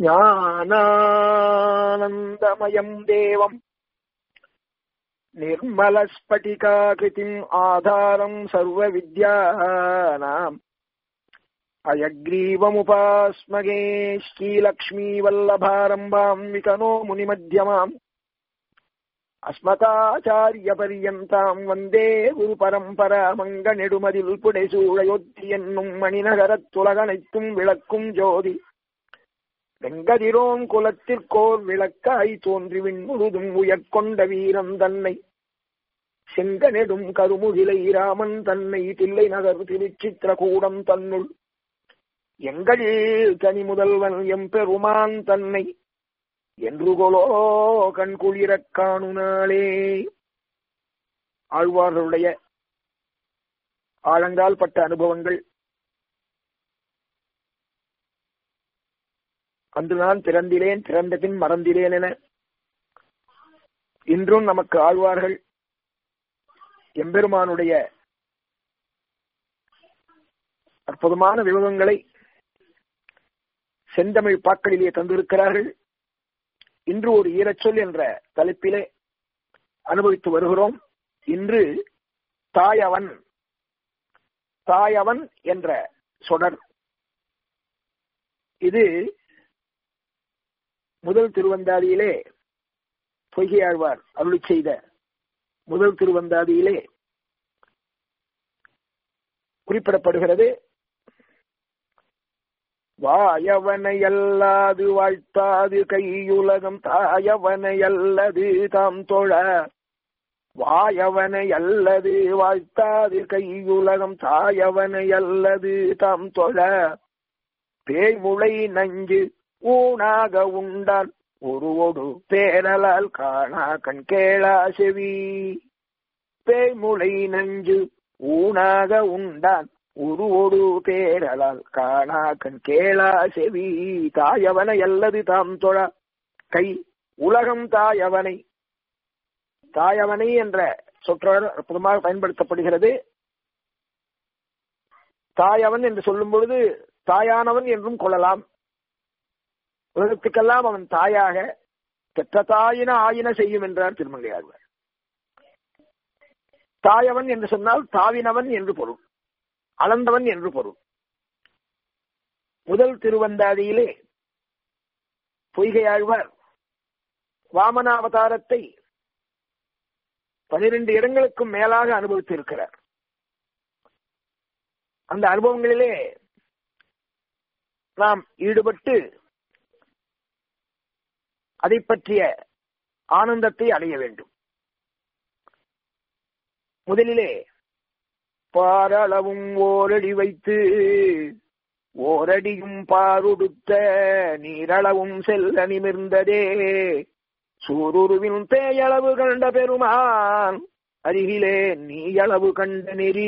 ஞானானந்தமயம் தேவம் निर्मलस्फटिकाकृतिम् आधारम् सर्वविद्यानाम् अयग्रीवमुपास्मगे श्रीलक्ष्मीवल्लभारम्भाम् विकनो मुनिमध्यमाम् அஸ்மதாச்சாரியபரியந்தாம் வந்தே குரு பரம்பரா மங்க நெடுமதில் புடைசூழையொத்தி என்னும் மணிநகரத்துலகனைத்தும் விளக்கும் ஜோதி வெங்கதிரோன் குலத்திற்கோர் விளக்காய் தோன்றி விண்முழுதும் உயர்கொண்ட வீரன் தன்னை செங்க நெடும் கருமுகிலை ராமன் தன்னை தில்லை நகர் திருச்சித்திரகூடம் தன்னுள் எங்களில் தனி முதல்வன் எம்பெருமான் தன்னை என்று கொலோ கண் குளிரக் காணுனாளே ஆழ்வார்களுடைய ஆழங்கால் பட்ட அனுபவங்கள் அன்று நான் பிறந்திலேன் பிறந்த பின் மறந்திலேன் என இன்றும் நமக்கு ஆழ்வார்கள் எம்பெருமானுடைய அற்புதமான விவகங்களை செந்தமிழ் பாக்களிலே தந்திருக்கிறார்கள் இன்று ஒரு ஈரச்சொல் என்ற தலைப்பிலே அனுபவித்து வருகிறோம் இன்று தாயவன் தாயவன் என்ற சொடர் இது முதல் திருவந்தாதியிலே பொய்கையாழ்வார் அருளி செய்த முதல் திருவந்தாதியிலே குறிப்பிடப்படுகிறது வாயவனை அல்லாது வாழ்த்தாது கையுலகம் தாயவனை அல்லது தாம் தொழ வாயவனை அல்லது வாழ்த்தாது கையுலகம் தாயவனை அல்லது தாம் தொழ பேய்முளை நஞ்சு ஊனாக உண்டான் ஒருவொடு பேரலால் காணா கண் கேளா செவி பேய்முளை நஞ்சு ஊனாக உண்டான் உருவொடு பேரலால் காணா கண் கேளா செவி தாயவனை அல்லது தாம் தொழ கை உலகம் தாயவனை தாயவனை என்ற சொற்றொடர் அற்புதமாக பயன்படுத்தப்படுகிறது தாயவன் என்று சொல்லும் பொழுது தாயானவன் என்றும் கொள்ளலாம் உலகத்துக்கெல்லாம் அவன் தாயாக பெற்ற தாயின ஆயின செய்யும் என்றார் திருமங்கையாழ்வார் தாயவன் என்று சொன்னால் தாவினவன் என்று பொருள் அளந்தவன் என்று பொருள் முதல் திருவந்தாதியிலே பொய்கையாழ்வார் வாமனாவதாரத்தை பனிரெண்டு இடங்களுக்கும் மேலாக அனுபவித்திருக்கிறார் அந்த அனுபவங்களிலே நாம் ஈடுபட்டு அதை பற்றிய ஆனந்தத்தை அடைய வேண்டும் முதலிலே பாரளவும் ஓரடி வைத்து ஓரடியும் பாருடுத்த நீரளவும் செல்ல நிமிர்ந்ததே சூருருவின் பேயளவு கண்ட பெருமான் அருகிலே நீயளவு கண்ட நெறி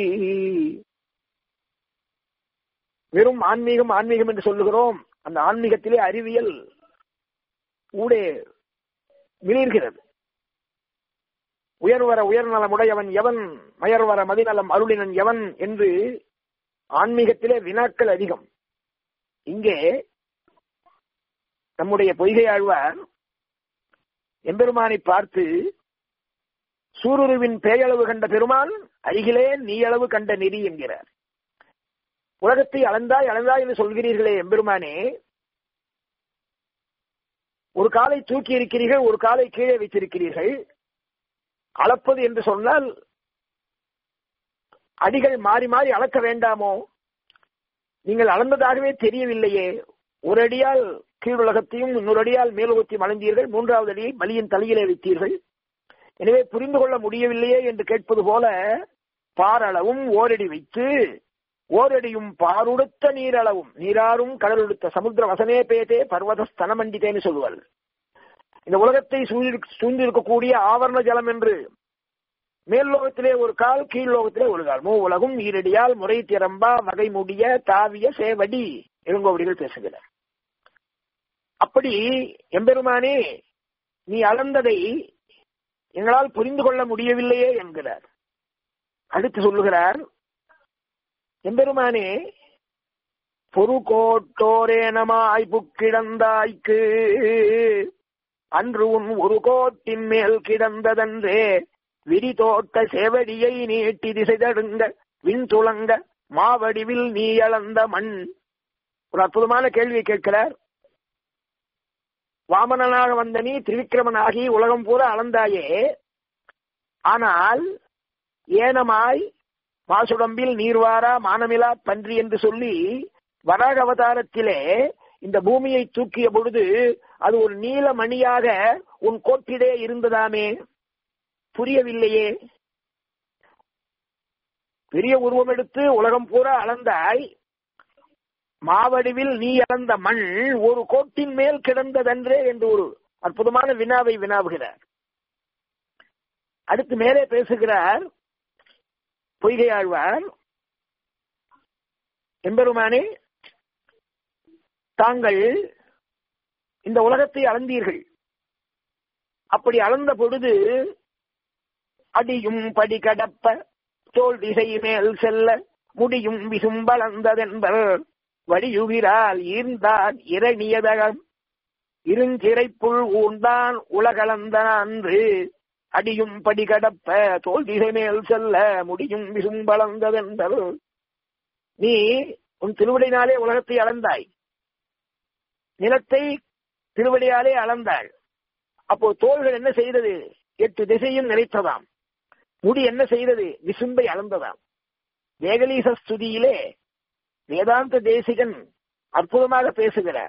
வெறும் ஆன்மீகம் ஆன்மீகம் என்று சொல்லுகிறோம் அந்த ஆன்மீகத்திலே அறிவியல் ஊடே மிளிர்கிறது உயர்வர உயர்நலமுடையவன் எவன் மயர்வர மதிநலம் அருளினன் எவன் என்று ஆன்மீகத்திலே வினாக்கள் அதிகம் இங்கே நம்முடைய பொய்கை ஆழ்வார் எம்பெருமானை பார்த்து சூருருவின் பேயளவு கண்ட பெருமான் அருகிலே நீயளவு கண்ட நெறி என்கிறார் உலகத்தை அளந்தாய் அளந்தாய் என்று சொல்கிறீர்களே எம்பெருமானே ஒரு காலை தூக்கி இருக்கிறீர்கள் ஒரு காலை கீழே வைத்திருக்கிறீர்கள் அளப்பது என்று சொன்னால் அடிகள் மாறி மாறி அளக்க வேண்டாமோ நீங்கள் அளந்ததாகவே தெரியவில்லையே ஒரு அடியால் கீழுலகத்தையும் இன்னொரு அடியால் மேலுகத்தையும் அலைந்தீர்கள் மூன்றாவது அடியை பலியின் தலையிலே வைத்தீர்கள் எனவே புரிந்து கொள்ள முடியவில்லையே என்று கேட்பது போல பாரளவும் ஓரடி வைத்து ஓரடியும் பாருடுத்த நீரளவும் நீராறும் கடலுடுத்த சமுத்திர வசனே பேதே பர்வத ஸ்தனமண்டித்தேன்னு சொல்லுவார்கள் இந்த உலகத்தை சூழ்ந்திருக்கக்கூடிய ஆவரண ஜலம் என்று மேல் லோகத்திலே ஒரு கால் கீழ் லோகத்திலே ஒரு கால் மூ உலகும் ஈரடியால் முறை திறம்பா வகை முடிய தாவிய சேவடி இளங்கோவடிகள் பேசுகிறார் அப்படி எம்பெருமானே நீ அளந்ததை எங்களால் புரிந்து கொள்ள முடியவில்லையே என்கிறார் அடுத்து சொல்லுகிறார் எம்பெருமானே பொறுகோட்டோரேனமாய் புக்கிடந்தாய்க்கு அன்று உன் ஒரு கோட்டின் மேல் கிடந்ததன்றே விரி தோட்ட சேவடியை நீட்டி திசை தடுங்க விண் துளங்க மாவடிவில் நீ அளந்த மண் ஒரு அற்புதமான கேள்வியை கேட்கிறார் வாமனனாக வந்த நீ திரிவிக்கிரமனாகி உலகம் பூரா அளந்தாயே ஆனால் ஏனமாய் மாசுடம்பில் நீர்வாரா மானமிலா பன்றி என்று சொல்லி வராக அவதாரத்திலே இந்த பூமியை தூக்கிய பொழுது அது ஒரு நீல மணியாக உன் கோட்டிலே இருந்ததாமே புரியவில்லையே பெரிய உருவம் எடுத்து உலகம் பூரா அளந்தாய் மாவடிவில் நீ அளந்த மண் ஒரு கோட்டின் மேல் கிடந்ததன்றே என்று ஒரு அற்புதமான வினாவை வினாவுகிறார் அடுத்து மேலே பேசுகிறார் பொய்கை ஆழ்வார் எம்பெருமானே தாங்கள் இந்த உலகத்தை அளந்தீர்கள் அப்படி அளந்த பொழுது அடியும் படி கடப்ப தோல் திசை மேல் செல்ல முடியும் விசும்பளந்ததென்பர் வடியுகிறால் ஈர்ந்தான் இரணியதகம் இருஞ்சிறைப்புள் ஊர்ந்தான் உலகளந்தன அன்று அடியும் படி கடப்ப தோல் திசை மேல் செல்ல முடியும் விசும்பளந்ததென்பர் நீ உன் திருவடினாலே உலகத்தை அளந்தாய் நிலத்தை திருவடியாலே அளந்தாள் அப்போ தோள்கள் என்ன செய்தது எட்டு திசையும் நிறைத்ததாம் முடி என்ன செய்தது விசும்பை அளந்ததாம் வேகலீச ஸ்துதியிலே வேதாந்த தேசிகன் அற்புதமாக பேசுகிறார்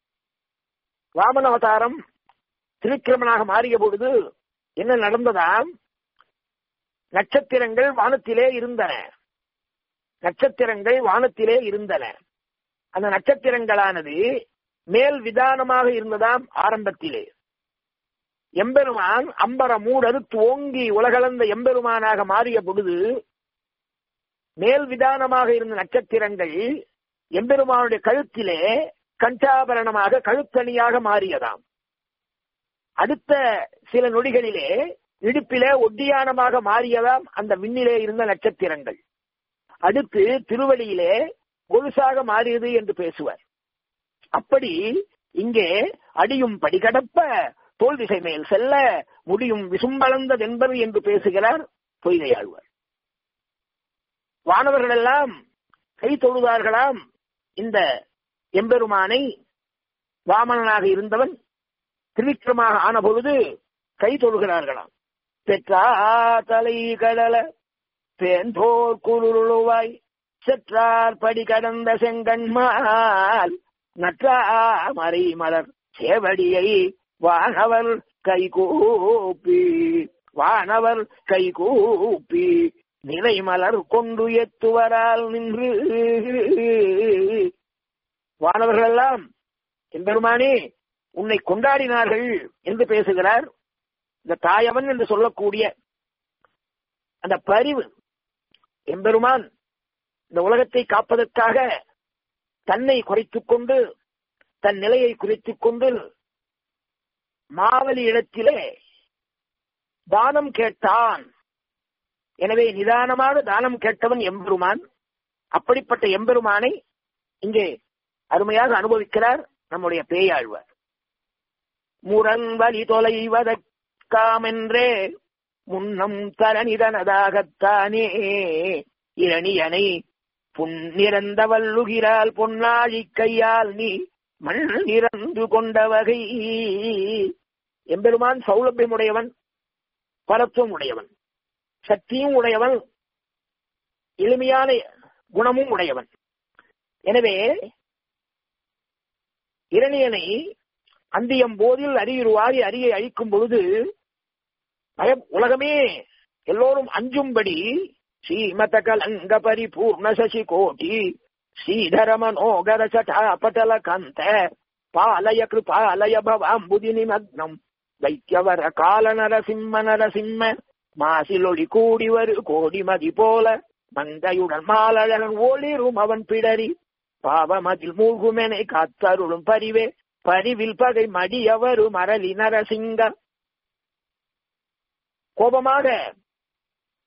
வாமன அவதாரம் திருக்கிரமனாக மாறிய பொழுது என்ன நடந்ததாம் நட்சத்திரங்கள் வானத்திலே இருந்தன நட்சத்திரங்கள் வானத்திலே இருந்தன அந்த நட்சத்திரங்களானது மேல் விதானமாக இருந்ததாம் ஆரம்பத்திலே எம்பெருமான் அம்பர மூடறுத்து ஓங்கி உலகளந்த எம்பெருமானாக மாறிய பொழுது மேல் விதானமாக இருந்த நட்சத்திரங்கள் எம்பெருமானுடைய கழுத்திலே கண்டாபரணமாக கழுத்தணியாக மாறியதாம் அடுத்த சில நொடிகளிலே இடுப்பிலே ஒட்டியானமாக மாறியதாம் அந்த விண்ணிலே இருந்த நட்சத்திரங்கள் அடுத்து திருவடியிலே கொலுசாக மாறியது என்று பேசுவார் அப்படி இங்கே அடியும் படிகடப்ப தோல் திசை மேல் செல்ல முடியும் விசும்பளந்ததென்பது என்று பேசுகிறார் பொய்கையாழ்வார் வானவர்கள் எல்லாம் கை தொழுதார்களாம் இந்த எம்பெருமானை வாமனனாக இருந்தவன் திரிவிக்ரமாக ஆன பொழுது கை தொழுகிறார்களாம் பெற்றா தலை கடல பேந்தோர் குருளுவாய் செற்றார் படி கடந்த செங்கண்மால் நற்றா மறை மலர் சேவடியை வானவர் கைகூப்பி வானவர் கைகூப்பி நிலை மலர் கொண்டு எத்துவரால் நின்று வானவர்கள் எல்லாம் எம்பெருமானே உன்னை கொண்டாடினார்கள் என்று பேசுகிறார் இந்த தாயவன் என்று சொல்லக்கூடிய அந்த பரிவு எம்பெருமான் இந்த உலகத்தை காப்பதற்காக தன்னை குறைத்துக் கொண்டு தன் நிலையை குறைத்துக் கொண்டு மாவலி இடத்திலே தானம் கேட்டான் எனவே நிதானமாக தானம் கேட்டவன் எம்பெருமான் அப்படிப்பட்ட எம்பெருமானை இங்கே அருமையாக அனுபவிக்கிறார் நம்முடைய பேயாழ்வார் முரண் வழி தொலைவதற்காமென்றே முன்னம் தரணிதனதாகத்தானே இரணியனை புன்னிறந்த வல்லுகிறாள் பொன்னாழி கையால் நீ மண் நிறந்து கொண்ட வகை எம்பெருமான் சௌலபியம் உடையவன் பரத்துவம் உடையவன் சக்தியும் உடையவன் எளிமையான குணமும் உடையவன் எனவே இரணியனை அந்தியம் போதில் அரியுருவாரி அரியை அழிக்கும் பொழுது பயம் உலகமே எல்லோரும் அஞ்சும்படி ஸ்ரீமத கலங்க பரிபூர்ண சசி கோட்டி ஸ்ரீதர மனோகர சட்டா பட்டல கந்த பாலய கிருபாலய பவாம்புதி நிமக்னம் வைத்தியவர கால நரசிம்ம நரசிம்ம மாசிலொளி கூடி வரு கோடி மதி போல மங்கையுடன் மாலழகன் ஒளிரும் அவன் பிடரி பாவமதில் மூழ்குமெனை காத்தருளும் பரிவே பரிவில் பகை மடியவரு மரளி நரசிங்க கோபமாக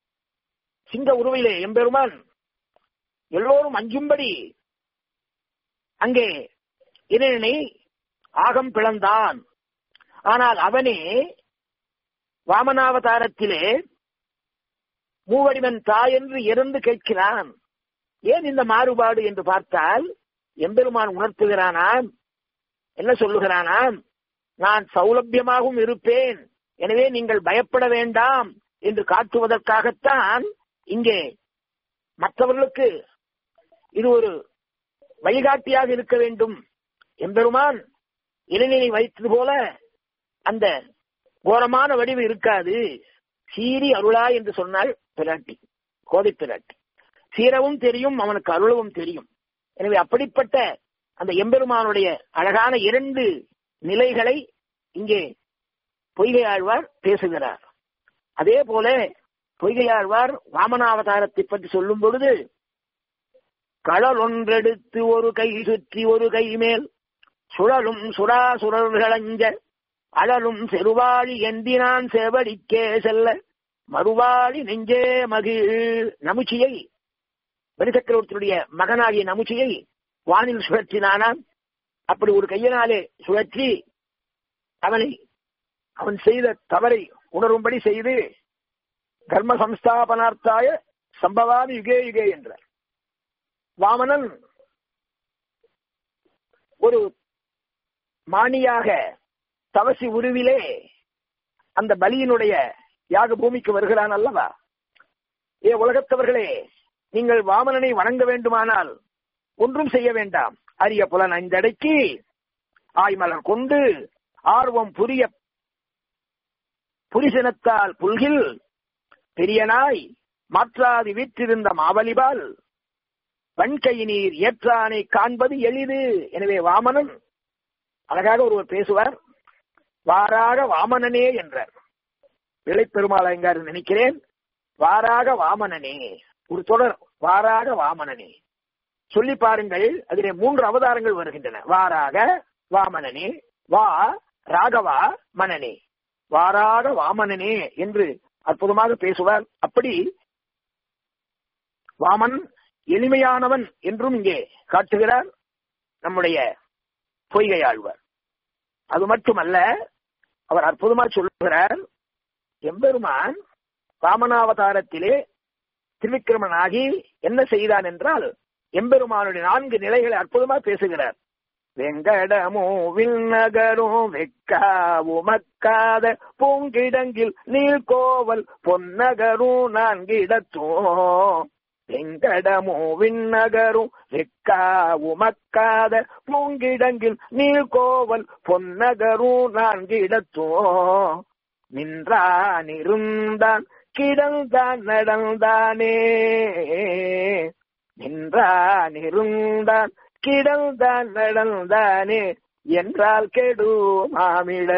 சிங்க உருவிலே எம்பெருமான் எல்லோரும் அஞ்சும்படி அங்கே இறைவனை ஆகம் பிளந்தான் ஆனால் அவனே வாமனாவதாரத்திலே மூவடிவன் தாய் என்று இறந்து கேட்கிறான் ஏன் இந்த மாறுபாடு என்று பார்த்தால் எம்பெருமான் உணர்த்துகிறானாம் என்ன சொல்லுகிறானாம் நான் சௌலபியமாகவும் இருப்பேன் எனவே நீங்கள் பயப்பட வேண்டாம் என்று காட்டுவதற்காகத்தான் இங்கே மற்றவர்களுக்கு இது ஒரு வழிகாட்டியாக இருக்க வேண்டும் எம்பெருமான் இளைஞனை வைத்தது போல அந்த கோரமான வடிவு இருக்காது சீரி அருளா என்று சொன்னால் பிராட்டி கோதை பிராட்டி சீரவும் தெரியும் அவனுக்கு அருளவும் தெரியும் எனவே அப்படிப்பட்ட அந்த எம்பெருமானுடைய அழகான இரண்டு நிலைகளை இங்கே பொய்கையாழ்வார் பேசுகிறார் அதே போல பொய்கையாழ்வார் வாமனாவதாரத்தை பற்றி சொல்லும் பொழுது களல் ஒன்றெடுத்து ஒரு கை சுற்றி ஒரு கை மேல் சுழலும் சுடாசுரர்களஞ்ச அழலும் செருவாழி எந்தினான் செவடிக்கே செல்ல மறுவாழி நெஞ்சே மகிழ் நமுச்சியை பரிசக்கரவர்த்தியுடைய மகனாகிய நமுச்சியை வானில் சுழற்றினானாம் அப்படி ஒரு கையினாலே சுழற்றி அவனை அவன் செய்த தவறை உணரும்படி செய்து கர்ம சம்ஸ்தாபனார்த்தாய சம்பவாமி யுகே யுகே என்றார் வாமனன் ஒரு மானியாக தவசி உருவிலே அந்த பலியினுடைய யாக பூமிக்கு வருகிறான் அல்லவா ஏ உலகத்தவர்களே நீங்கள் வாமனனை வணங்க வேண்டுமானால் ஒன்றும் செய்ய வேண்டாம் அரிய புலன் ஐந்தடைக்கு ஆய்மலர் கொண்டு ஆர்வம் புரிய புரிசனத்தால் புல்கில் பெரியனாய் மாற்றாது வீற்றிருந்த மாவலிபால் வன்கை நீர் ஏற்றானை காண்பது எளிது எனவே வாமனன் அழகாக ஒருவர் பேசுவார் வாராக வாமனனே என்றார் விளைப்பெருமாள் எங்காரு நினைக்கிறேன் வாராக வாமனனே ஒரு தொடர் வாராக வாமனனே சொல்லி பாருங்கள் அதிலே மூன்று அவதாரங்கள் வருகின்றன வாராக வாமனனே வா ராகவா மனனே வாராக வாமனனே என்று அற்புதமாக பேசுவார் அப்படி வாமன் எளிமையானவன் என்றும் இங்கே காட்டுகிறார் நம்முடைய பொய்கை ஆழ்வார் அது மட்டுமல்ல அவர் அற்புதமா சொல்லுகிறார் எம்பெருமான் வாமனாவதாரத்திலே திருவிக்கிரமனாகி என்ன செய்தான் என்றால் எம்பெருமானுடைய நான்கு நிலைகளை அற்புதமா பேசுகிறார் வெங்கடமோ விண்ணகரும் வெக்காவும் மக்காத பூங்கிடங்கில் நீழ்கோவல் பொன்னகரும் நான்கிடத்தும் வெங்கடமோ விண்ணகரும் வெக்காவும் மக்காத பூங்கிடங்கில் நீழ்கோவல் பொன்னகரும் நான்கிடத்தும் நின்றான் இருந்தான் கிடந்தான் நடந்தானே நின்றான் இருந்தான் கிடந்தான் நடந்தானே என்றால் கெடு மாமிட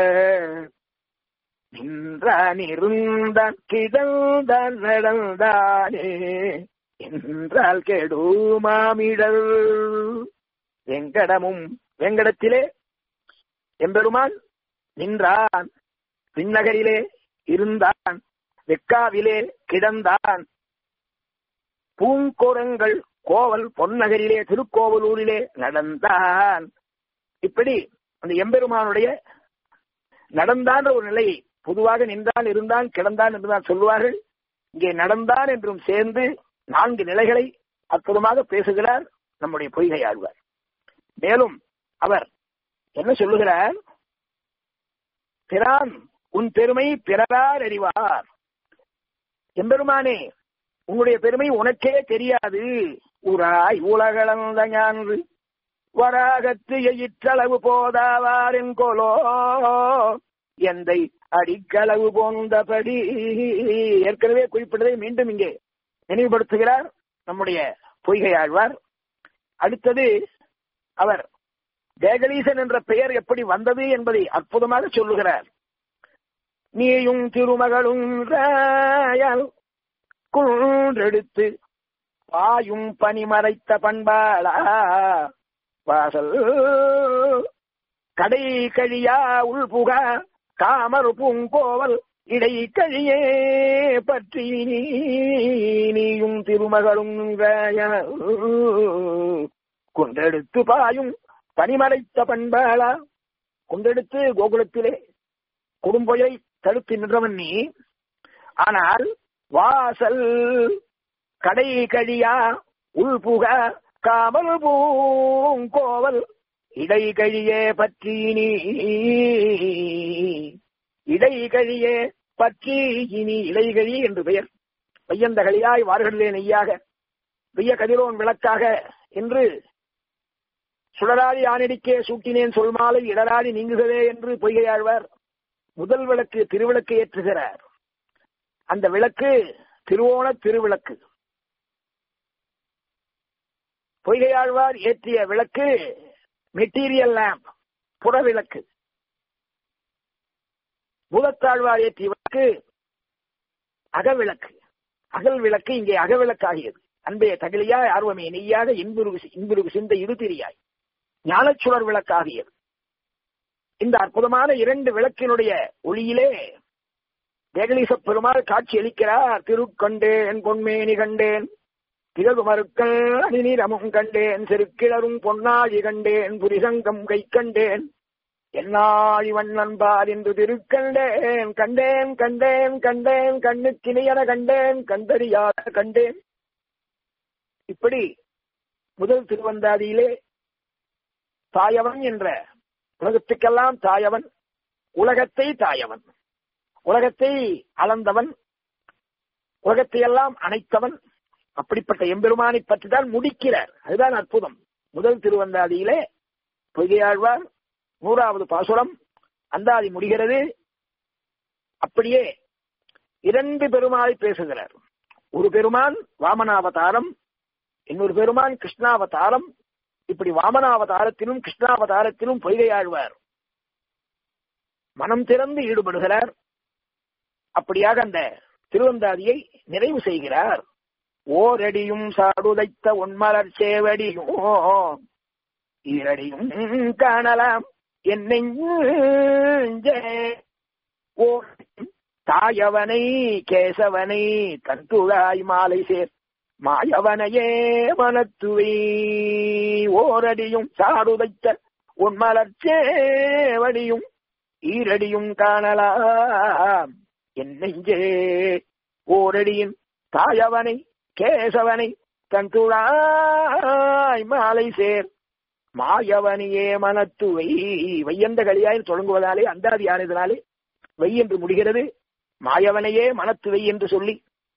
நின்றான் இருந்தான் கிடந்தான் நடந்தானே என்றால் கெடு மாமிடல் வெங்கடமும் வெங்கடத்திலே எம்பெருமான் நின்றான் பின்னகரிலே இருந்தான் வெக்காவிலே கிடந்தான் பூங்கோரங்கள் கோவல் பொன்னகரிலே திருக்கோவலூரிலே நடந்தான் இப்படி அந்த எம்பெருமானுடைய நடந்தான் ஒரு நிலையை பொதுவாக நின்றான் இருந்தான் கிடந்தான் என்றுதான் சொல்லுவார்கள் இங்கே நடந்தான் என்றும் சேர்ந்து நான்கு நிலைகளை அற்புதமாக பேசுகிறார் நம்முடைய பொய்கை ஆழ்வார் மேலும் அவர் என்ன சொல்லுகிறார் பிரான் உன் பெருமை பிறரார் அறிவார் எம்பெருமானே உன்னுடைய பெருமை உனக்கே தெரியாது உராய் உலகளந்த ஞான்று வராகத்து எயிற்றளவு போதாவாரின் கோலோ எந்தை அடிக்களவு போந்தபடி ஏற்கனவே குறிப்பிட்டதை மீண்டும் இங்கே நினைவுபடுத்துகிறார் நம்முடைய பொய்கை ஆழ்வார் அடுத்தது அவர் தேகலீசன் என்ற பெயர் எப்படி வந்தது என்பதை அற்புதமாக சொல்லுகிறார் நீயும் திருமகளும் ராயால் குன்றெடுத்து பாயும் பனிமறைத்த பண்பாளா வாசல் கடை கழியா உள்புகா காமர் பூங்கோவல் இடை கழியே பற்றி நீயும் திருமகளும் கொண்டெடுத்து பாயும் பனிமறைத்த பண்பாளா கொண்டெடுத்து கோகுலத்திலே கொடும்பொயரை தடுத்து நின்றவன் நீ ஆனால் வாசல் கடை கழியா உள்புக காமல் பூங்கோவல் இடை கழியே பற்றி நீ இடை கழியே பற்றி இனி இலைகழி என்று பெயர் வையந்தகளியாய் வார்களிலே நெய்யாக வெய்ய கதிரோன் விளக்காக என்று சுடராடி ஆனடிக்கே சூட்டினேன் சொல்மாலை இடராடி நீங்குகவே என்று பொய்கையாழ்வார் முதல் விளக்கு திருவிளக்கு ஏற்றுகிறார் அந்த விளக்கு திருவோண திருவிளக்கு பொய்கையாழ்வார் ஏற்றிய விளக்கு மெட்டீரியல் லேம்ப் புற விளக்கு பூதத்தாழ்வார் ஏற்றிய விளக்கு அகவிளக்கு அகல் விளக்கு இங்கே அகவிளக்காகியது அன்பே தகிலியாய் ஆர்வமே நெய்யாக இன்புருகு இன்புருகு சிந்த இருதிரியாய் ஞானச்சுடர் விளக்காகியது இந்த அற்புதமான இரண்டு விளக்கினுடைய ஒளியிலே தேகலீச பெருமாள் காட்சி அளிக்கிறார் திருக்கண்டேன் பொன்மேனி கண்டேன் திகழ்மருக்கள் அணிநீரமும் கண்டேன் செருக்கிழரும் பொன்னாழி கண்டேன் புரிசங்கம் கை கண்டேன் என்னாழி வண்ணன்பார் என்று திருக்கண்டேன் கண்டேன் கண்டேன் கண்டேன் கண்ணுக்கிணையன கண்டேன் கண்டறியாத கண்டேன் இப்படி முதல் திருவந்தாதியிலே தாயவன் என்ற உலகத்துக்கெல்லாம் தாயவன் உலகத்தை தாயவன் உலகத்தை அளந்தவன் உலகத்தை எல்லாம் அணைத்தவன் அப்படிப்பட்ட எம்பெருமானை பற்றி தான் முடிக்கிறார் அதுதான் அற்புதம் முதல் திருவந்தாதியிலே பொய்கையாழ்வார் நூறாவது பாசுரம் அந்தாதி முடிகிறது அப்படியே இரண்டு பெருமாளை பேசுகிறார் ஒரு பெருமான் வாமனாவதாரம் இன்னொரு பெருமான் கிருஷ்ணாவதாரம் இப்படி வாமனாவதாரத்திலும் கிருஷ்ணாவதாரத்திலும் பொய்கையாழ்வார் மனம் திறந்து ஈடுபடுகிறார் அப்படியாக அந்த திருவந்தாதியை நிறைவு செய்கிறார் ஓரடியும் சாடுதைத்த உன்மலர் சேவடியும் ஈரடியும் காணலாம் என்னை ஓ தாயவனை கேசவனை தன்துழாய் மாலை சேர் மாயவனையே மனத்துவை ஓரடியும் சாடுதைத்த உன்மலர் சேவடியும் ஈரடியும் காணலாம் என் நெஞ்சே ஓரடியின் தாயவனை கேசவனை தன் துழாய் மாலை சேர் மாயவனியே மனத்துவை வையந்த களியாய் தொடங்குவதாலே அந்தாதி ஆனதினாலே வை என்று முடிகிறது மாயவனையே மனத்துவை என்று சொல்லி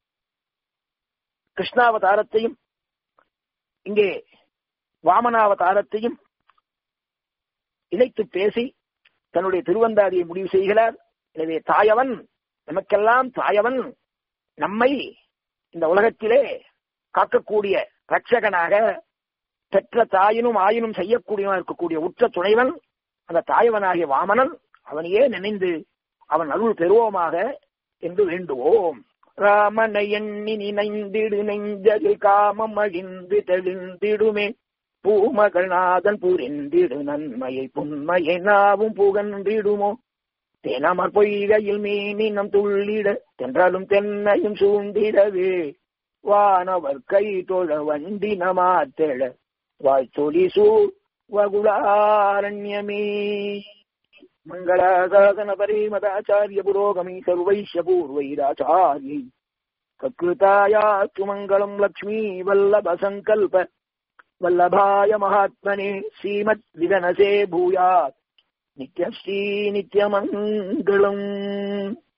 கிருஷ்ணாவதாரத்தையும் இங்கே வாமனாவதாரத்தையும் இணைத்து பேசி தன்னுடைய திருவந்தாதியை முடிவு செய்கிறார் எனவே தாயவன் நமக்கெல்லாம் தாயவன் நம்மை இந்த உலகத்திலே காக்கக்கூடிய ரட்சகனாக பெற்ற தாயினும் ஆயினும் செய்யக்கூடியவன் இருக்கக்கூடிய உற்ற துணைவன் அந்த தாயவனாகிய வாமனன் அவனையே நினைந்து அவன் அருள் பெறுவோமாக என்று வேண்டுவோம் ராமனை எண்ணி நினைந்திடு நெஞ்சதில் காமம் அழிந்து தெளிந்திடுமே பூமகநாதன் புரிந்திடு நன்மையை புன்மையை நாவும் புகன்றிடுமோ தேனமர் பொய்கையில் மீனினம் துள்ளிட தென்றாலும் தென்னையும் சூழ்ந்திடவே வானவர் கை தொழ வண்டி நமாத்தெழ வாய்ச்சொலி சூழ் வகுளாரண்யமே மங்களாசாசன பரிமதாச்சாரிய புரோகமி சர்வைஷ்ய பூர்வைராச்சாரி கக்ருதாயாஸ்து மங்களம் லக்ஷ்மீ வல்லப சங்கல்ப வல்லபாய மகாத்மனே ஸ்ரீமத் விதனசே பூயாத் நித்யஸ்ரீ நித்யமங்கலம்